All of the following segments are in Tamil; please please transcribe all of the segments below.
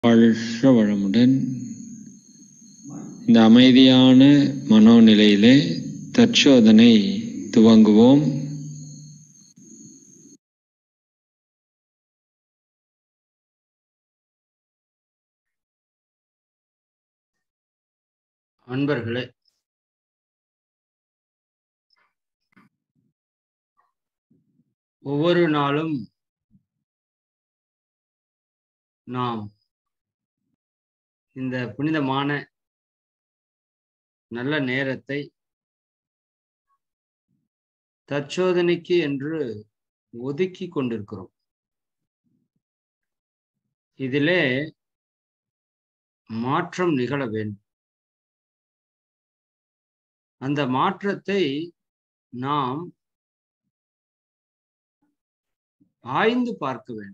வாழ்க வளமுடன் இந்த அமைதியான மனோநிலையிலே தற்சோதனை துவங்குவோம் அன்பர்களே ஒவ்வொரு நாளும் நாம் இந்த புனிதமான நல்ல நேரத்தை தற்சோதனைக்கு என்று ஒதுக்கி கொண்டிருக்கிறோம் இதிலே மாற்றம் நிகழ வேண்டும் அந்த மாற்றத்தை நாம் ஆய்ந்து பார்க்க வேண்டும்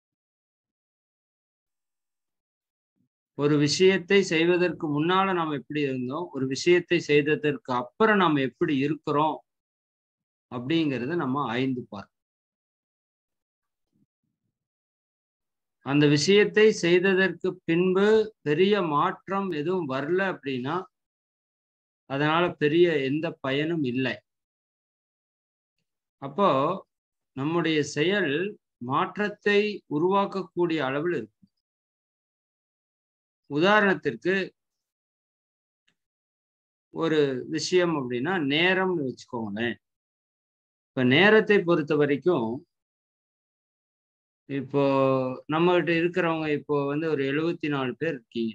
ஒரு விஷயத்தை செய்வதற்கு முன்னால நாம் எப்படி இருந்தோம் ஒரு விஷயத்தை செய்ததற்கு அப்புறம் நாம் எப்படி இருக்கிறோம் அப்படிங்கிறத நம்ம ஆய்ந்து பார்க்கணும் அந்த விஷயத்தை செய்ததற்கு பின்பு பெரிய மாற்றம் எதுவும் வரல அப்படின்னா அதனால பெரிய எந்த பயனும் இல்லை அப்போ நம்முடைய செயல் மாற்றத்தை உருவாக்கக்கூடிய அளவில் இருக்கும் உதாரணத்திற்கு ஒரு விஷயம் அப்படின்னா நேரம்னு வச்சுக்கோங்களேன் இப்ப நேரத்தை பொறுத்த வரைக்கும் இப்போ நம்மகிட்ட இருக்கிறவங்க இப்போ வந்து ஒரு எழுபத்தி நாலு பேர் இருக்கீங்க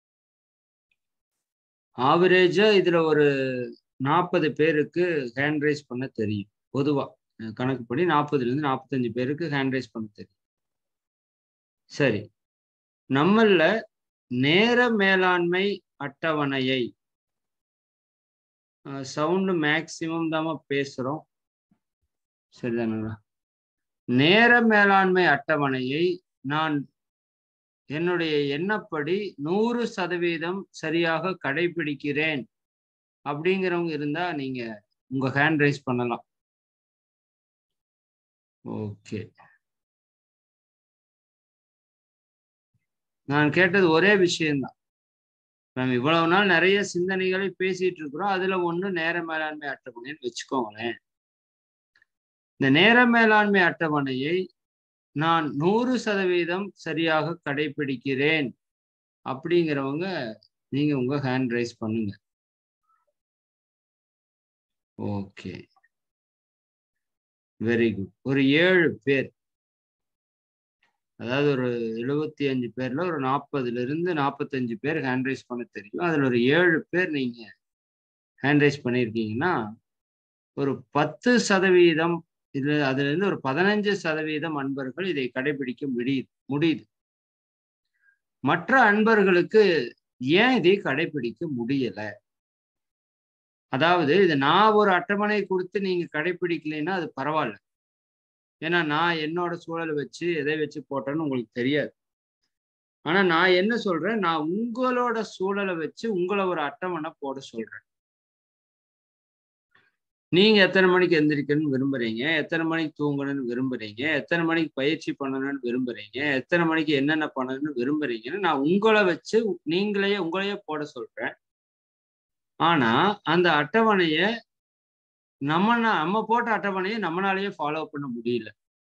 ஆவரேஜா இதுல ஒரு நாற்பது பேருக்கு ஹேண்ட் ரைஸ் பண்ண தெரியும் பொதுவா கணக்குப்படி நாற்பதுல இருந்து நாற்பத்தஞ்சு பேருக்கு ஹேண்ட் ரைஸ் பண்ண தெரியும் சரி நம்மள நேர மேலாண்மை அட்டவணையை சவுண்டு மேக்சிமம் தாம பேசுறோம் சரிதானுங்களா நேர மேலாண்மை அட்டவணையை நான் என்னுடைய எண்ணப்படி நூறு சதவீதம் சரியாக கடைபிடிக்கிறேன் அப்படிங்கிறவங்க இருந்தா நீங்க உங்க ஹேண்ட் ரைஸ் பண்ணலாம் ஓகே நான் கேட்டது ஒரே விஷயம்தான் நம்ம இவ்வளவு நாள் நிறைய சிந்தனைகளை பேசிட்டு இருக்கிறோம் அதுல ஒண்ணு நேர மேலாண்மை அட்டவணைன்னு வச்சுக்கோங்களேன் இந்த நேர மேலாண்மை அட்டவணையை நான் நூறு சதவீதம் சரியாக கடைபிடிக்கிறேன் அப்படிங்கிறவங்க நீங்க உங்க ஹேண்ட் ரைஸ் பண்ணுங்க ஓகே வெரி குட் ஒரு ஏழு பேர் அதாவது ஒரு எழுபத்தி அஞ்சு பேர்ல ஒரு நாற்பதுல இருந்து நாற்பத்தஞ்சு பேர் ஹேண்ட் ரைஸ் பண்ண தெரியும் அதுல ஒரு ஏழு பேர் நீங்க ஹேண்ட் ரைஸ் பண்ணியிருக்கீங்கன்னா ஒரு பத்து சதவீதம் இது அதுல இருந்து ஒரு பதினஞ்சு சதவீதம் அன்பர்கள் இதை கடைபிடிக்க முடியுது முடியுது மற்ற அன்பர்களுக்கு ஏன் இதை கடைபிடிக்க முடியல அதாவது இது நான் ஒரு அட்டவணை கொடுத்து நீங்க கடைபிடிக்கலைன்னா அது பரவாயில்ல ஏன்னா நான் என்னோட சூழலை வச்சு எதை வச்சு போட்டேன்னு உங்களுக்கு தெரியாது ஆனா நான் என்ன சொல்றேன் நான் உங்களோட சூழலை வச்சு உங்களை ஒரு அட்டவணை போட சொல்றேன் நீங்க எத்தனை மணிக்கு எந்திரிக்கணும்னு விரும்புறீங்க எத்தனை மணிக்கு தூங்கணும்னு விரும்புறீங்க எத்தனை மணிக்கு பயிற்சி பண்ணணும்னு விரும்புறீங்க எத்தனை மணிக்கு என்னென்ன பண்ணணும்னு விரும்புறீங்கன்னு நான் உங்களை வச்சு நீங்களே உங்களையே போட சொல்றேன் ஆனா அந்த அட்டவணைய நம்ம நம்ம போட்ட அட்டவணையை நம்மளாலேயே ஃபாலோ பண்ண முடியல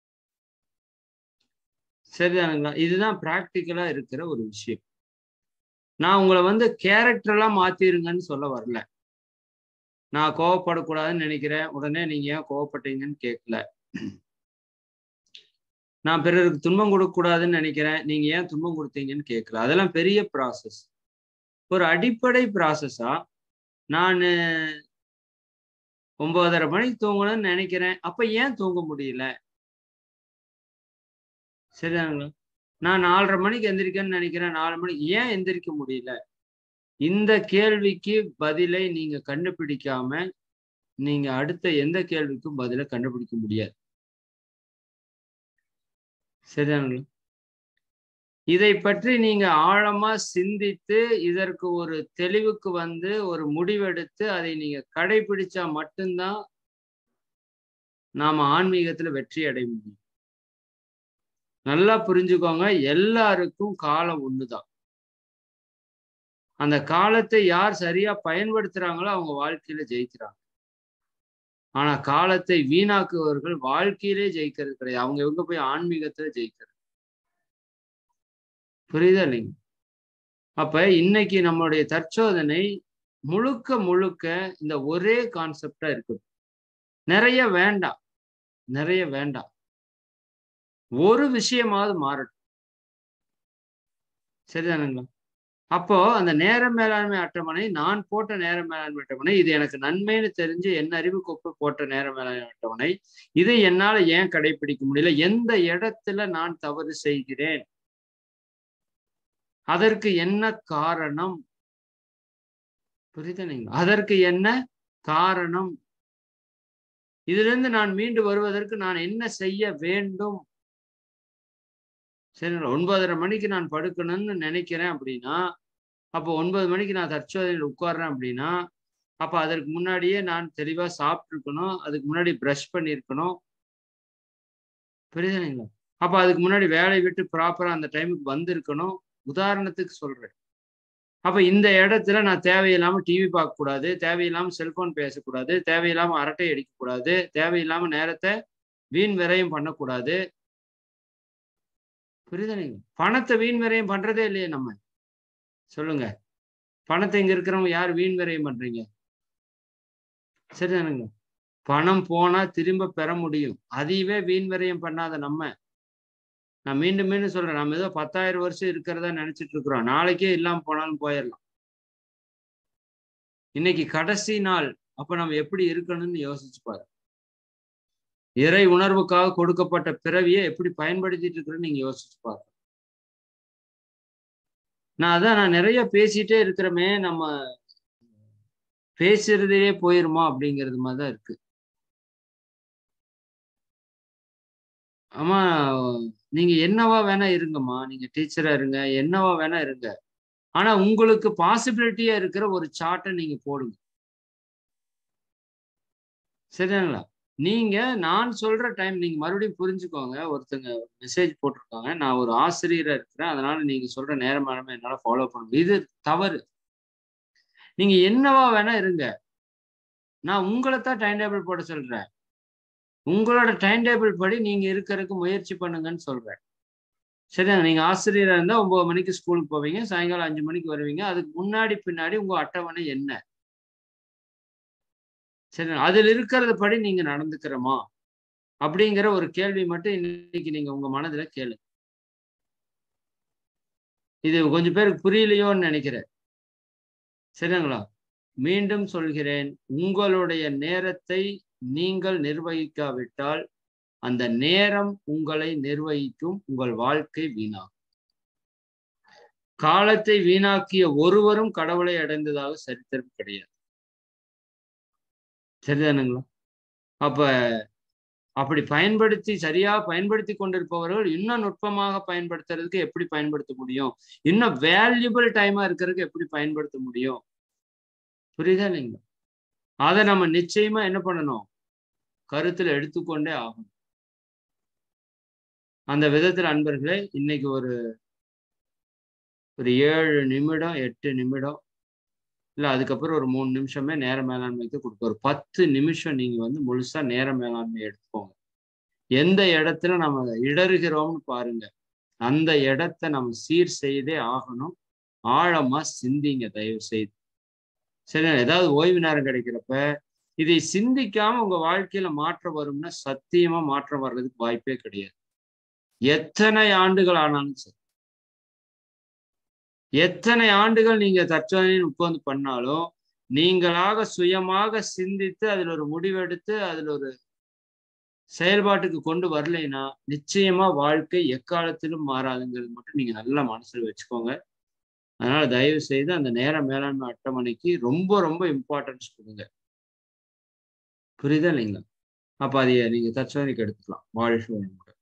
சரிதானுங்களா இதுதான் ப்ராக்டிக்கலா இருக்கிற ஒரு விஷயம் நான் உங்களை வந்து கேரக்டர்லாம் மாத்திருங்கன்னு சொல்ல வரல நான் கோவப்படக்கூடாதுன்னு நினைக்கிறேன் உடனே நீங்க ஏன் கோவப்பட்டீங்கன்னு கேட்கல நான் பிறருக்கு துன்பம் கொடுக்கக்கூடாதுன்னு நினைக்கிறேன் நீங்க ஏன் துன்பம் கொடுத்தீங்கன்னு கேட்கல அதெல்லாம் பெரிய ப்ராசஸ் ஒரு அடிப்படை ப்ராசஸா நான் ஒன்பதரை மணிக்கு தூங்கணும்னு நினைக்கிறேன் அப்ப ஏன் தூங்க முடியல சரிதானுங்களா நான் நாலரை மணிக்கு எந்திரிக்கன்னு நினைக்கிறேன் நாலு மணிக்கு ஏன் எந்திரிக்க முடியல இந்த கேள்விக்கு பதிலை நீங்க கண்டுபிடிக்காம நீங்க அடுத்த எந்த கேள்விக்கும் பதிலை கண்டுபிடிக்க முடியாது சரிதானுங்களா இதை பற்றி நீங்க ஆழமா சிந்தித்து இதற்கு ஒரு தெளிவுக்கு வந்து ஒரு முடிவெடுத்து அதை நீங்க கடைபிடிச்சா மட்டும்தான் நாம ஆன்மீகத்துல வெற்றி அடைய முடியும் நல்லா புரிஞ்சுக்கோங்க எல்லாருக்கும் காலம் ஒண்ணுதான் அந்த காலத்தை யார் சரியா பயன்படுத்துறாங்களோ அவங்க வாழ்க்கையில ஜெயிக்கிறாங்க ஆனா காலத்தை வீணாக்குவர்கள் வாழ்க்கையிலே ஜெயிக்கிறது கிடையாது அவங்க எங்க போய் ஆன்மீகத்துல ஜெயிக்கிறது புரியுதா இல்லைங்க அப்ப இன்னைக்கு நம்மளுடைய தற்சோதனை முழுக்க முழுக்க இந்த ஒரே கான்செப்டா இருக்குது நிறைய வேண்டாம் நிறைய வேண்டாம் ஒரு விஷயமாவது மாறட்டும் சரிதானுங்களா அப்போ அந்த நேர மேலாண்மை அட்டவணை நான் போட்ட நேர மேலாண்மை அட்டவணை இது எனக்கு நன்மைன்னு தெரிஞ்சு என் அறிவுக்கு போட்ட நேர மேலாண்மை அட்டவணை இதை என்னால ஏன் கடைபிடிக்க முடியல எந்த இடத்துல நான் தவறு செய்கிறேன் அதற்கு என்ன காரணம் புரியுதுங்களா அதற்கு என்ன காரணம் இதுல இருந்து நான் மீண்டு வருவதற்கு நான் என்ன செய்ய வேண்டும் சரிங்களா ஒன்பதரை மணிக்கு நான் படுக்கணும்னு நினைக்கிறேன் அப்படின்னா அப்போ ஒன்பது மணிக்கு நான் தற்சோதனையில் உட்கார்றேன் அப்படின்னா அப்போ அதற்கு முன்னாடியே நான் தெளிவா சாப்பிட்டுருக்கணும் அதுக்கு முன்னாடி ப்ரஷ் பண்ணியிருக்கணும் புரியுதுங்களா அப்போ அதுக்கு முன்னாடி வேலையை விட்டு ப்ராப்பரா அந்த டைமுக்கு வந்திருக்கணும் உதாரணத்துக்கு சொல்றேன் அப்ப இந்த இடத்துல நான் தேவையில்லாம டிவி பார்க்க கூடாது தேவையில்லாம செல்போன் பேசக்கூடாது தேவையில்லாம அரட்டை அடிக்கக்கூடாது தேவையில்லாம நேரத்தை வீண் விரயம் பண்ணக்கூடாது புரியுதா நீங்க பணத்தை வீண் விரயம் பண்றதே இல்லையே நம்ம சொல்லுங்க பணத்தை இங்க இருக்கிறவங்க யார் வீண் விரயம் பண்றீங்க சரிதானுங்க பணம் போனா திரும்ப பெற முடியும் அதையவே வீண் விரயம் பண்ணாத நம்ம நான் மீண்டும் மீண்டும் சொல்றேன் நம்ம ஏதோ பத்தாயிரம் வருஷம் இருக்கிறதா நினைச்சிட்டு இருக்கிறோம் நாளைக்கே இல்லாம போனாலும் போயிடலாம் இன்னைக்கு கடைசி நாள் அப்ப நம்ம எப்படி இருக்கணும்னு யோசிச்சு பாரு இறை உணர்வுக்காக கொடுக்கப்பட்ட பிறவியை எப்படி பயன்படுத்திட்டு இருக்கிறேன்னு நீங்க யோசிச்சு பாரு நான் அதான் நான் நிறைய பேசிட்டே இருக்கிறோமே நம்ம பேசுறதே போயிருமா அப்படிங்கிறது மாதிரி தான் இருக்கு ஆமா நீங்க என்னவா வேணா இருங்கம்மா நீங்க டீச்சரா இருங்க என்னவா வேணா இருங்க ஆனா உங்களுக்கு பாசிபிலிட்டியா இருக்கிற ஒரு சார்ட்டை நீங்க போடுங்க சரிங்களா நீங்க நான் சொல்ற டைம் நீங்க மறுபடியும் புரிஞ்சுக்கோங்க ஒருத்தங்க மெசேஜ் போட்டிருக்காங்க நான் ஒரு ஆசிரியரா இருக்கிறேன் அதனால நீங்க சொல்ற நேரமானமே என்னால ஃபாலோ பண்ண முடியும் இது தவறு நீங்க என்னவா வேணா இருங்க நான் உங்களை தான் டைம் டேபிள் போட சொல்றேன் உங்களோட டைம் டேபிள் படி நீங்க இருக்கிறதுக்கு முயற்சி பண்ணுங்கன்னு சொல்றேன் சரிங்க நீங்க ஆசிரியரா இருந்தா ஒன்பது மணிக்கு ஸ்கூலுக்கு போவீங்க சாயங்காலம் அஞ்சு மணிக்கு வருவீங்க அதுக்கு முன்னாடி பின்னாடி உங்க அட்டவணை என்ன சரி அதில் இருக்கிறத படி நீங்க நடந்துக்கிறோமா அப்படிங்கிற ஒரு கேள்வி மட்டும் இன்னைக்கு நீங்க உங்க மனதுல கேளு இது கொஞ்சம் பேருக்கு புரியலையோன்னு நினைக்கிறேன் சரிங்களா மீண்டும் சொல்கிறேன் உங்களுடைய நேரத்தை நீங்கள் நிர்வகிக்காவிட்டால் அந்த நேரம் உங்களை நிர்வகிக்கும் உங்கள் வாழ்க்கை வீணாகும் காலத்தை வீணாக்கிய ஒருவரும் கடவுளை அடைந்ததாக சரித்திரம் கிடையாது சரிதானுங்களா அப்ப அப்படி பயன்படுத்தி சரியா பயன்படுத்தி கொண்டிருப்பவர்கள் இன்னும் நுட்பமாக பயன்படுத்துறதுக்கு எப்படி பயன்படுத்த முடியும் இன்னும் வேல்யூபிள் டைமா இருக்கிறதுக்கு எப்படி பயன்படுத்த முடியும் புரியுதா இல்லைங்களா அதை நம்ம நிச்சயமா என்ன பண்ணணும் கருத்துல எடுத்துக்கொண்டே ஆகணும் அந்த விதத்துல அன்பர்களே இன்னைக்கு ஒரு ஒரு ஏழு நிமிடம் எட்டு நிமிடம் இல்லை அதுக்கப்புறம் ஒரு மூணு நிமிஷமே நேர மேலாண்மைக்கு கொடுக்க ஒரு பத்து நிமிஷம் நீங்க வந்து முழுசா நேர மேலாண்மை எடுத்துக்கோங்க எந்த இடத்துல நம்ம இடறுகிறோம்னு பாருங்க அந்த இடத்த நம்ம சீர் செய்தே ஆகணும் ஆழமா சிந்திங்க தயவு செய்து சரி ஏதாவது ஓய்வு நேரம் கிடைக்கிறப்ப இதை சிந்திக்காம உங்க வாழ்க்கையில மாற்றம் வரும்னா சத்தியமா மாற்றம் வர்றதுக்கு வாய்ப்பே கிடையாது எத்தனை ஆண்டுகள் ஆனாலும் சரி எத்தனை ஆண்டுகள் நீங்க தற்சோதனைன்னு உட்கார்ந்து பண்ணாலும் நீங்களாக சுயமாக சிந்தித்து அதுல ஒரு முடிவெடுத்து அதுல ஒரு செயல்பாட்டுக்கு கொண்டு வரலைன்னா நிச்சயமா வாழ்க்கை எக்காலத்திலும் மாறாதுங்கிறது மட்டும் நீங்க நல்லா மனசுல வச்சுக்கோங்க அதனால தயவு செய்து அந்த நேர மேலாண்மை அட்டவணைக்கு ரொம்ப ரொம்ப இம்பார்ட்டன்ஸ் கொடுங்க புரியுதா இல்லைங்களா அப்ப அதைய நீங்க தற்சோதனைக்கு எடுத்துக்கலாம் வாழ்க்கை